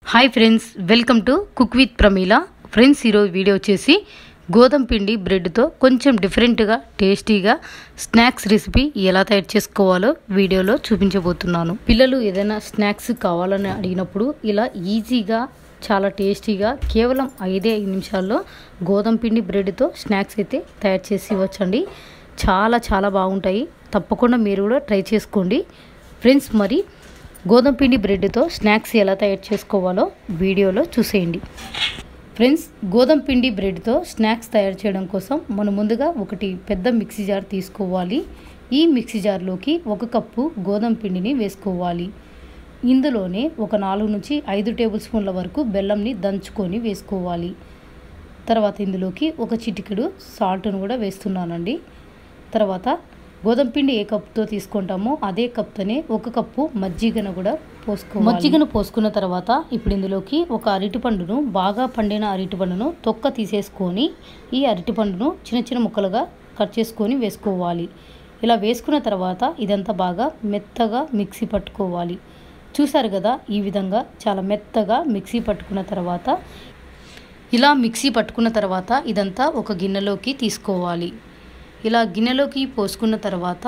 hi friends welcome to cook with Pramila friends ఈరోజు video వచ్చేసి గోధుమ పిండి బ్రెడ్తో కొంచెం డిఫరెంట్గా టేస్టీగా స్నాక్స్ రెసిపీ ఎలా తయారు చేసుకోవాలో వీడియోలో చూపించబోతున్నాను పిల్లలు ఏదైనా స్నాక్స్ కావాలని అడిగినప్పుడు ఇలా ఈజీగా చాలా టేస్టీగా కేవలం ఐదే ఐదు నిమిషాల్లో గోధుమ పిండి బ్రెడ్తో స్నాక్స్ అయితే తయారు చేసి ఇవ్వచ్చండి చాలా చాలా బాగుంటాయి తప్పకుండా మీరు కూడా ట్రై చేసుకోండి ఫ్రెండ్స్ మరి గోధుమ పిండి బ్రెడ్తో స్నాక్స్ ఎలా తయారు చేసుకోవాలో వీడియోలో చూసేయండి ఫ్రెండ్స్ గోధుమ పిండి బ్రెడ్తో స్నాక్స్ తయారు చేయడం కోసం మనం ముందుగా ఒకటి పెద్ద మిక్సీ జార్ తీసుకోవాలి ఈ మిక్సీ జార్లోకి ఒక కప్పు గోధుమ పిండిని వేసుకోవాలి ఇందులోనే ఒక నాలుగు నుంచి ఐదు టేబుల్ స్పూన్ల వరకు బెల్లంని దంచుకొని వేసుకోవాలి తర్వాత ఇందులోకి ఒక చిటికెడు సాల్ట్ను కూడా వేస్తున్నానండి తర్వాత గోధుమ పిండి ఏ కప్తో తీసుకుంటామో అదే కప్తోనే ఒక కప్పు మజ్జిగను కూడా పోసుకో మజ్జిగను పోసుకున్న తర్వాత ఇప్పుడు ఇందులోకి ఒక అరటిపండును బాగా పండిన అరటిపండును తొక్క తీసేసుకొని ఈ అరటిపండును చిన్న చిన్న ముక్కలుగా కట్ చేసుకొని వేసుకోవాలి ఇలా వేసుకున్న తర్వాత ఇదంతా బాగా మెత్తగా మిక్సీ పట్టుకోవాలి చూసారు కదా ఈ విధంగా చాలా మెత్తగా మిక్సీ పట్టుకున్న తర్వాత ఇలా మిక్సీ పట్టుకున్న తర్వాత ఇదంతా ఒక గిన్నెలోకి తీసుకోవాలి ఇలా గిన్నెలోకి పోసుకున్న తర్వాత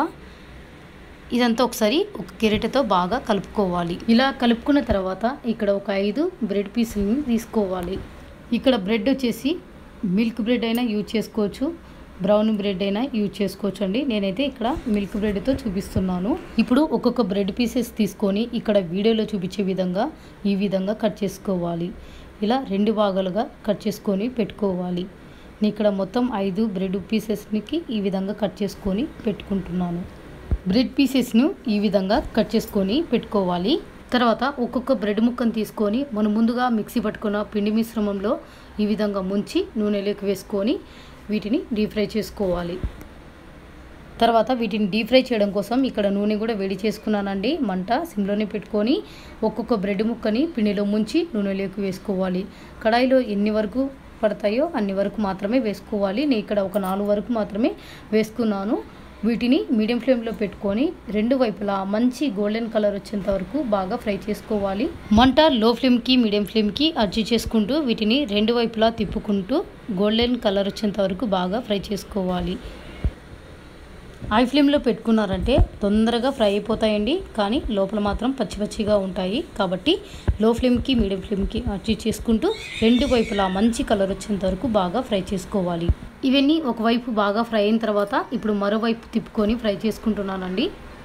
ఇదంతా ఒకసారి ఒక కెరెటతో బాగా కలుపుకోవాలి ఇలా కలుపుకున్న తర్వాత ఇక్కడ ఒక ఐదు బ్రెడ్ పీసులని తీసుకోవాలి ఇక్కడ బ్రెడ్ వచ్చేసి మిల్క్ బ్రెడ్ అయినా యూజ్ చేసుకోవచ్చు బ్రౌన్ బ్రెడ్ అయినా యూజ్ చేసుకోవచ్చు అండి నేనైతే ఇక్కడ మిల్క్ బ్రెడ్తో చూపిస్తున్నాను ఇప్పుడు ఒక్కొక్క బ్రెడ్ పీసెస్ తీసుకొని ఇక్కడ వీడియోలో చూపించే విధంగా ఈ విధంగా కట్ చేసుకోవాలి ఇలా రెండు భాగాలుగా కట్ చేసుకొని పెట్టుకోవాలి నేను ఇక్కడ మొత్తం ఐదు బ్రెడ్ పీసెస్కి ఈ విధంగా కట్ చేసుకొని పెట్టుకుంటున్నాను బ్రెడ్ పీసెస్ను ఈ విధంగా కట్ చేసుకొని పెట్టుకోవాలి తర్వాత ఒక్కొక్క బ్రెడ్ ముక్కను తీసుకొని మనం ముందుగా మిక్సీ పట్టుకున్న పిండి మిశ్రమంలో ఈ విధంగా ముంచి నూనెలోకి వేసుకొని వీటిని డీప్ ఫ్రై చేసుకోవాలి తర్వాత వీటిని డీప్ ఫ్రై చేయడం కోసం ఇక్కడ నూనె కూడా వేడి చేసుకున్నానండి మంట సిమ్లోనే పెట్టుకొని ఒక్కొక్క బ్రెడ్ ముక్కని పిండిలో ముంచి నూనెలోకి వేసుకోవాలి కడాయిలో ఎన్ని వరకు పడతాయో అన్ని వరకు మాత్రమే వేసుకోవాలి నేను ఇక్కడ ఒక నాలుగు వరకు మాత్రమే వేసుకున్నాను వీటిని మీడియం ఫ్లేమ్లో పెట్టుకొని రెండు వైపులా మంచి గోల్డెన్ కలర్ వచ్చేంత వరకు బాగా ఫ్రై చేసుకోవాలి మంట లో ఫ్లేమ్కి మీడియం ఫ్లేమ్కి అడ్జస్ట్ చేసుకుంటూ వీటిని రెండు వైపులా తిప్పుకుంటూ గోల్డెన్ కలర్ వచ్చేంత వరకు బాగా ఫ్రై చేసుకోవాలి హై ఫ్లేమ్లో పెట్టుకున్నారంటే తొందరగా ఫ్రై అయిపోతాయండి కానీ లోపల మాత్రం పచ్చి పచ్చిగా ఉంటాయి కాబట్టి లో ఫ్లేమ్కి మీడియం ఫ్లేమ్కి అడ్జస్ట్ చేసుకుంటూ రెండు వైపులా మంచి కలర్ వచ్చేంత వరకు బాగా ఫ్రై చేసుకోవాలి ఇవన్నీ ఒకవైపు బాగా ఫ్రై అయిన తర్వాత ఇప్పుడు మరోవైపు తిప్పుకొని ఫ్రై చేసుకుంటున్నానండి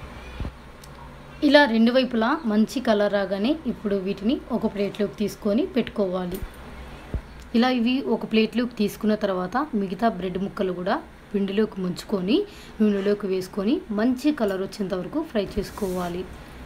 ఇలా రెండు వైపులా మంచి కలర్ రాగానే ఇప్పుడు వీటిని ఒక ప్లేట్లోకి తీసుకొని పెట్టుకోవాలి ఇలా ఇవి ఒక ప్లేట్లోకి తీసుకున్న తర్వాత మిగతా బ్రెడ్ ముక్కలు కూడా పిండిలోకి ముంచుకొని నూనెలోకి వేసుకొని మంచి కలర్ వచ్చేంత వరకు ఫ్రై చేసుకోవాలి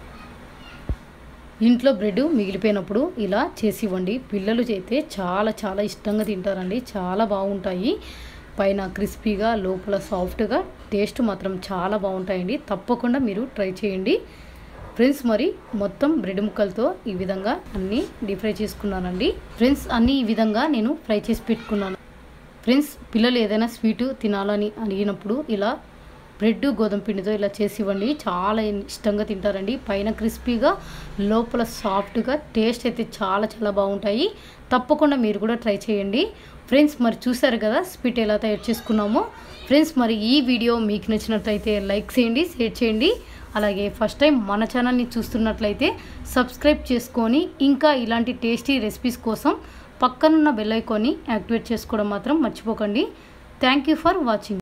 ఇంట్లో బ్రెడ్ మిగిలిపోయినప్పుడు ఇలా చేసి ఇవ్వండి పిల్లలు అయితే చాలా చాలా ఇష్టంగా తింటారండి చాలా బాగుంటాయి పైన క్రిస్పీగా లోపల సాఫ్ట్గా టేస్ట్ మాత్రం చాలా బాగుంటాయండి తప్పకుండా మీరు ట్రై చేయండి ఫ్రెండ్స్ మరి మొత్తం బ్రెడ్ ముక్కలతో ఈ విధంగా అన్నీ డీప్ ఫ్రై చేసుకున్నానండి ఫ్రెండ్స్ అన్నీ ఈ విధంగా నేను ఫ్రై చేసి పెట్టుకున్నాను ఫ్రెండ్స్ పిల్లలు ఏదైనా స్వీటు తినాలని అడిగినప్పుడు ఇలా బ్రెడ్ గోధుమ పిండితో ఇలా చేసి ఇవ్వండి చాలా ఇష్టంగా తింటారండి పైన క్రిస్పీగా లోపల సాఫ్ట్గా టేస్ట్ అయితే చాలా చాలా బాగుంటాయి తప్పకుండా మీరు కూడా ట్రై చేయండి ఫ్రెండ్స్ మరి చూసారు కదా స్వీట్ ఎలా తయారు చేసుకున్నామో ఫ్రెండ్స్ మరి ఈ వీడియో మీకు నచ్చినట్లయితే లైక్ చేయండి షేర్ చేయండి అలాగే ఫస్ట్ టైం మన ఛానల్ని చూస్తున్నట్లయితే సబ్స్క్రైబ్ చేసుకొని ఇంకా ఇలాంటి టేస్టీ రెసిపీస్ కోసం పక్కనున్న బెల్ ఐకాన్ని యాక్టివేట్ చేసుకోవడం మాత్రం మర్చిపోకండి థ్యాంక్ యూ ఫర్ వాచింగ్